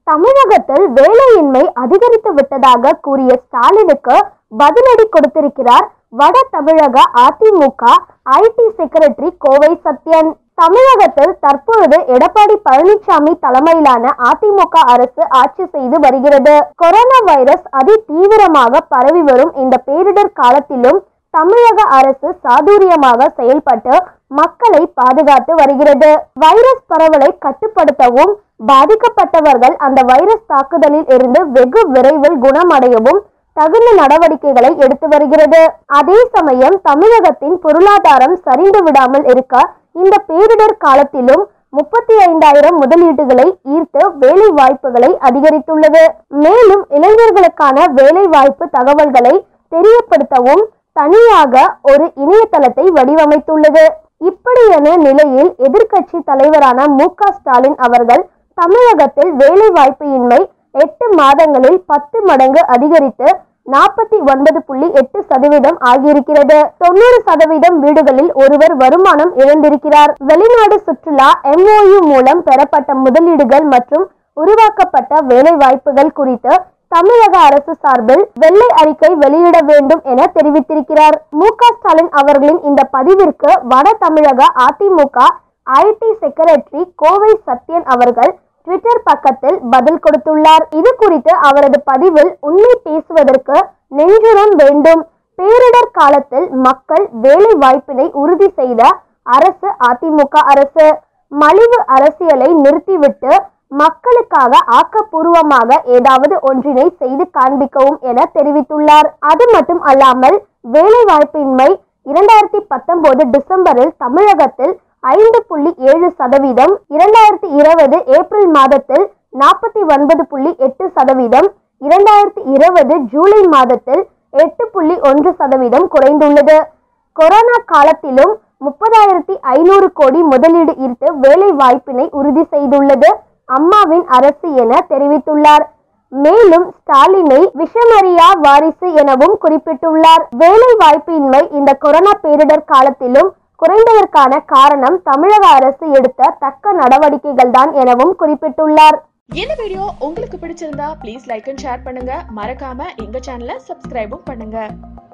தமிழகத்தில் வேலையின்மை அதிகரித்து விட்டதாக கூறிய ஸ்டாலினுக்கு பதிலடி கொடுத்திருக்கிறார் வட தமிழக அதிமுக ஐடி செக்ரட்டரி கோவை சத்யன் தமிழகத்தில் தற்பொழுது எடப்பாடி பழனிசாமி தலைமையிலான அதிமுக அரசு ஆட்சி செய்து வருகிறது கொரோனா வைரஸ் அதி தீவிரமாக பரவி வரும் இந்த பேரிடர் காலத்திலும் தமிழக அரசு சாதுரியமாக செயல்பட்டு மக்களை பாதுகாத்து வருகிறது வைரஸ் பரவலை கட்டுப்படுத்தவும் பாதிக்கப்பட்டவர்கள் அந்த வைரஸ் தாக்குதலில் இருந்து வெகு விரைவில் குணமடையவும் தகுந்த நடவடிக்கைகளை எடுத்து வருகிறது அதே சமயம் தமிழகத்தின் பொருளாதாரம் சரிந்து விடாமல் இருக்க இந்த பேரிடர் காலத்திலும் முப்பத்தி ஐந்தாயிரம் முதலீடுகளை ஈர்த்து வேலை வாய்ப்புகளை அதிகரித்துள்ளது மேலும் இளைஞர்களுக்கான வேலை வாய்ப்பு தகவல்களை தெரியப்படுத்தவும் தனியாக ஒரு இணையதளத்தை வடிவமைத்துள்ளது இப்படியான நிலையில் எதிர்க்கட்சி தலைவரான மு க ஸ்டாலின் அவர்கள் தமிழகத்தில் வேலை வாய்ப்பின்மை எட்டு மாதங்களில் பத்து மடங்கு அதிகரித்து நாற்பத்தி ஒன்பது புள்ளி எட்டு சதவீதம் ஆகியிருக்கிறது தொண்ணூறு சதவீதம் வீடுகளில் ஒருவர் வருமானம் இழந்திருக்கிறார் வெளிநாடு சுற்றுலா எம்ஓயு மூலம் பெறப்பட்ட முதலீடுகள் மற்றும் உருவாக்கப்பட்ட வேலை வாய்ப்புகள் குறித்து தமிழக அரசு சார்பில் வெள்ளை அறிக்கை வெளியிட வேண்டும் என தெரிவித்திருக்கிறார் மு க ஸ்டாலின் அவர்களின் இந்த பதிவிற்கு வட தமிழக அதிமுக ஐடி செக்ரட்டரி கோவை சத்யன் அவர்கள் ட்விட்டர் பக்கத்தில் பதில் கொடுத்துள்ளார் இது குறித்து அவரது பதிவில் உண்மை பேசுவதற்கு நெஞ்சுரம் வேண்டும் பேரிடர் காலத்தில் மக்கள் வேலை வாய்ப்பினை உறுதி செய்த அரசு அதிமுக அரசு மலிவு அரசியலை நிறுத்திவிட்டு மக்களுக்காக ஆக்கப்பூர்வமாக ஏதாவது ஒன்றினை செய்து காண்பிக்கவும் என தெரிவித்துள்ளார் அது மட்டும் அல்லாமல் வேலை வாய்ப்பின்மை இரண்டாயிரத்தி பத்தொன்பது டிசம்பரில் தமிழகத்தில் ஐந்து புள்ளி ஏழு சதவீதம் இரண்டாயிரத்தி இருபது ஏப்ரல் மாதத்தில் நாற்பத்தி ஒன்பது புள்ளி எட்டு சதவீதம் இரண்டாயிரத்தி இருபது ஜூலை மாதத்தில் எட்டு புள்ளி ஒன்று சதவீதம் குறைந்துள்ளது கொரோனா காலத்திலும் முப்பதாயிரத்தி ஐநூறு கோடி முதலீடு ஈர்த்து வேலை வாய்ப்பினை உறுதி செய்துள்ளது அம்மாவின் அரசு என தெரிவித்துள்ளார் மேலும் ஸ்டாலினை விஷமரியா வாரிசு எனவும் குறிப்பிட்டுள்ளார் வேலை வாய்ப்பின்மை இந்த கொரோனா பேரிடர் காலத்திலும் குறைந்ததற்கான காரணம் தமிழக அரசு எடுத்த தக்க நடவடிக்கைகள் தான் எனவும் குறிப்பிட்டுள்ளார் இந்த வீடியோ உங்களுக்கு பிடிச்சிருந்தா ப்ளீஸ் லைக் அண்ட் ஷேர் பண்ணுங்க மறக்காம எங்க சேனலை சப்ஸ்கிரைபும் பண்ணுங்க